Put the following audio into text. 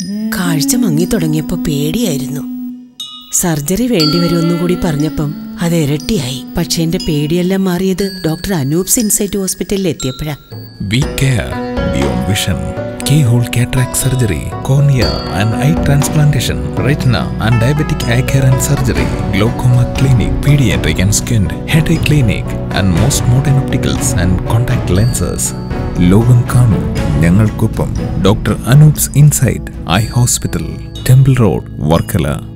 കാഴ്ച മങ്ങി തുടങ്ങിയപ്പോ പേടിയായിരുന്നു സർജറി വേണ്ടിവരുമെന്നും കൂടി പറഞ്ഞപ്പം അത് ഇരട്ടിയായി പക്ഷെ എന്റെ പേടിയെല്ലാം മാറിയത് ഡോക്ടർ അനൂപ്സ് ഇൻസൈറ്റ് ഹോസ്പിറ്റലിൽ എത്തിയപ്പോഴാ We care beyond vision. Keyhole cataract surgery, cornea and eye transplantation, retina and diabetic eye care and surgery, glaucoma clinic, pediatric and skin, headache clinic, and most modern opticals and contact lenses. ലോകം കാണൂ ഞങ്ങൾക്കൊപ്പം doctor Anoop's insight eye hospital temple road Varkala